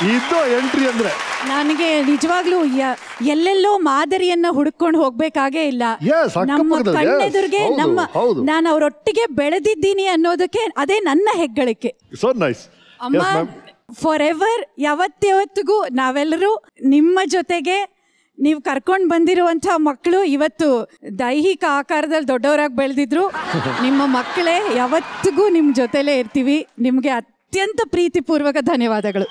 ಇದು ಎಂಟ್ರಿ ಅಂದ್ರೆ ನನಗೆ ನಿಜವಾಗ್ಲೂ ಯ- ಎಲ್ಲೆಲ್ಲೋ ಮಾದರಿಯನ್ನ ಹುಡುಕೊಂಡು ಹೋಗ್ಬೇಕಾಗೇ ಇಲ್ಲ Yes, ನಮ್ಮ ಅಕ್ಕಪಕ್ಕದಲ್ಲಿ, yes. ಕಣ್ಣೆದುರಿಗೆ ಹೌದು, ನಮ್ಮ ಹೌದು. ನಾನು ಅವರೊಟ್ಟಿಗೆ ಬೆಳೆದಿದ್ದೀನಿ ಅನ್ನೋದಕ್ಕೆ ಅದೇ ನನ್ನ ಹೆಗ್ಗಳಿಕೆ ಸೊ ನೈಸ್ ಅಮ್ಮ ಫಾರ್ ಎವರ್ ಯಾವತ್ತಿವತ್ತಿಗೂ ನಾವೆಲ್ಲರೂ ನಿಮ್ಮ ಜೊತೆಗೆ ನೀವು ಕರ್ಕೊಂಡು ಬಂದಿರುವಂಥ ಮಕ್ಕಳು ಇವತ್ತು ದೈಹಿಕ ಆಕಾರದಲ್ಲಿ ದೊಡ್ಡವರಾಗಿ ಬೆಳೆದಿದ್ರು ನಿಮ್ಮ ಮಕ್ಕಳೇ ಯಾವತ್ತಿಗೂ ನಿಮ್ಮ ಜೊತೆಲೇ ಇರ್ತೀವಿ ನಿಮಗೆ ಅತ್ಯಂತ ಪ್ರೀತಿಪೂರ್ವಕ ಧನ್ಯವಾದಗಳು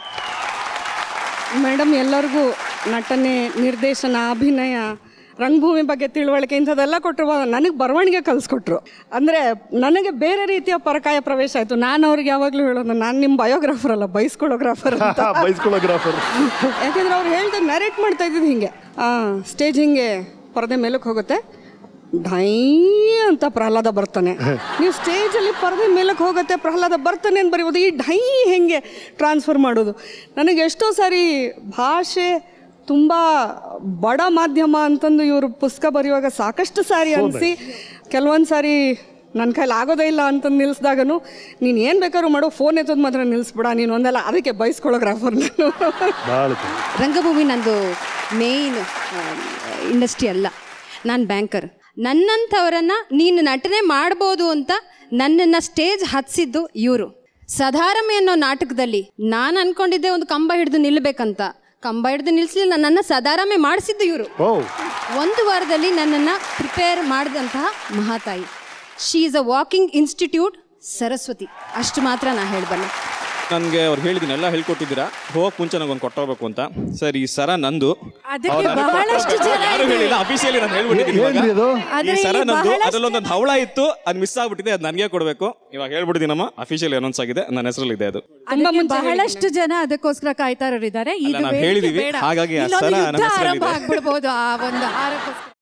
ಮೇಡಮ್ ಎಲ್ಲರಿಗೂ ನಟನೆ ನಿರ್ದೇಶನ ಅಭಿನಯ ರಂಗಭೂಮಿ ಬಗ್ಗೆ ತಿಳುವಳಿಕೆ ಇಂಥದ್ದೆಲ್ಲ ಕೊಟ್ಟರು ನನಗೆ ಬರವಣಿಗೆ ಕಲಿಸ್ಕೊಟ್ರು ಅಂದರೆ ನನಗೆ ಬೇರೆ ರೀತಿಯ ಪರಕಾಯ ಪ್ರವೇಶ ಆಯಿತು ನಾನು ಅವ್ರಿಗೆ ಯಾವಾಗಲೂ ಹೇಳೋದು ನಾನು ನಿಮ್ಮ ಬಯೋಗ್ರಾಫರ್ ಅಲ್ಲ ಬೈಸ್ಕೊಳೋಗ್ರಾಫರ್ ಅಂತ ಬೈಸ್ಕೊಳೋಗ್ರಾಫರ್ ಯಾಕೆಂದ್ರೆ ಅವ್ರು ಹೇಳ್ದೆ ನರೇಟ್ ಮಾಡ್ತಾ ಇದ್ದಿದ್ದು ಹಿಂಗೆ ಸ್ಟೇಜ್ ಹಿಂಗೆ ಪರದೆ ಮೇಲಕ್ಕೆ ಹೋಗುತ್ತೆ ಢೈ ಅಂತ ಪ್ರಹ್ಲಾದ ಬರ್ತಾನೆ ನೀವು ಸ್ಟೇಜಲ್ಲಿ ಪರದೆ ಮೇಲಕ್ಕೆ ಹೋಗುತ್ತೆ ಪ್ರಹ್ಲಾದ ಬರ್ತಾನೆ ಅಂತ ಬರೀಬೋದು ಈ ಢೈ ಹೆಂಗೆ ಟ್ರಾನ್ಸ್ಫರ್ ಮಾಡೋದು ನನಗೆ ಎಷ್ಟೋ ಸಾರಿ ಭಾಷೆ ತುಂಬ ಬಡ ಮಾಧ್ಯಮ ಅಂತಂದು ಇವರು ಪುಸ್ತಕ ಬರೆಯುವಾಗ ಸಾಕಷ್ಟು ಸಾರಿ ಅನಿಸಿ ಕೆಲವೊಂದು ಸಾರಿ ನನ್ನ ಕೈಲಿ ಆಗೋದೇ ಇಲ್ಲ ಅಂತಂದು ನಿಲ್ಲಿಸಿದಾಗನು ನೀನು ಏನು ಬೇಕಾದ್ರೂ ಮಾಡೋ ಫೋನ್ ಎತ್ತೋದು ಮಾತ್ರ ನಿಲ್ಲಿಸ್ಬಿಡ ನೀನು ಒಂದಲ್ಲ ಅದಕ್ಕೆ ಬೈಸ್ಕೊಳ್ಳೋಗ್ರಾಫರ್ ನಾನು ಭಾಳ ರಂಗಭೂಮಿ ನಂದು ಮೇಯ್ನ್ ಇಂಡಸ್ಟ್ರಿ ಅಲ್ಲ ನಾನು ಬ್ಯಾಂಕರ್ ನನ್ನಂಥವರನ್ನ ನೀನು ನಟನೆ ಮಾಡ್ಬೋದು ಅಂತ ನನ್ನನ್ನು ಸ್ಟೇಜ್ ಹತ್ಸಿದ್ದು ಇವರು ಸಧಾರಮೆ ಅನ್ನೋ ನಾಟಕದಲ್ಲಿ ನಾನು ಅನ್ಕೊಂಡಿದ್ದೆ ಒಂದು ಕಂಬ ಹಿಡಿದು ನಿಲ್ಲಬೇಕಂತ ಕಂಬ ಹಿಡಿದು ನಿಲ್ಲಿಸಲಿಲ್ಲ ನನ್ನ ಸದಾರಾಮೆ ಮಾಡಿಸಿದ್ದು ಇವರು ಓ ಒಂದು ವಾರದಲ್ಲಿ ನನ್ನನ್ನು ಪ್ರಿಪೇರ್ ಮಾಡಿದಂತಹ ಮಹಾತಾಯಿ she is a walking institute Saraswati ಅಷ್ಟು ಮಾತ್ರ ನಾ ಹೇಳಬಲ್ಲೆ ನನಗೆ ಅವ್ರು ಹೇಳಿದ್ದೀನಿ ಎಲ್ಲ ಹೇಳ್ಕೊಟ್ಟಿದ್ದೀರಾ ಹೋಗಕ್ ಮುಂಚೆ ನಂಗೊಂದು ಕೊಟ್ಟೋಗ್ಬೇಕು ಅಂತ ಸರ್ ಈ ಸರ ನಂದು ಅದಕ್ಕೆ ಬಹಳಷ್ಟು ಜನ ಯಾರು ಇದೆ. ಹೇಳಿಲ್ಲ ಅಫಿಷಿಯಲಿ ನಾನು ಹೇಳ್ಬಿಟ್ಟಿದ್ದೀನಿ ಇವಾಗ. ಏನ್ರಿ ಅದು? ಆದ್ರೆ ಈ ಸರ ಇಲ್ಲಿ ನಂದು ಬಹಳಷ್ಟು ಅದ್ರಲ್ಲೊಂದು ಹವಳ ಇತ್ತು ಅದು ಮಿಸ್ ಆಗ್ಬಿಟ್ಟಿದೆ ಅದು ನನಗೆ ಕೊಡಬೇಕು ಇವಾಗ ಹೇಳ್ಬಿಟ್ಟಿದ್ದೀನಮ್ಮ ಅಫಿಷಿಯಲಿ ಅನೌನ್ಸ್ ಆಗಿದೆ ನನ್ನ ಹೆಸರಲ್ಲಿ ಇದೆ ಅದು ಅದಕ್ಕೆ ಬಹಳಷ್ಟು ಜನ ಅದಕ್ಕೋಸ್ಕರ ಕಾಯ್ತಾ ಇರೋರಿದ್ದಾರೆ ಇದು ನಾವು ವೇದಿಕೆ ಹೇಳಿದೀವಿ, ಬೇಡ. ಹಾಗಾಗಿ ಆ ಇಲ್ಲೊಂದು ಸರ ಯುದ್ಧ ನನ್ನ ಹೆಸರಲ್ಲಿದೆ. ಆರಂಭ ಆಗ್ಬಿಡ್ಬೋದು ಆ ಒಂದು ಹಾರಕ್ಕೋಸ್ಕರ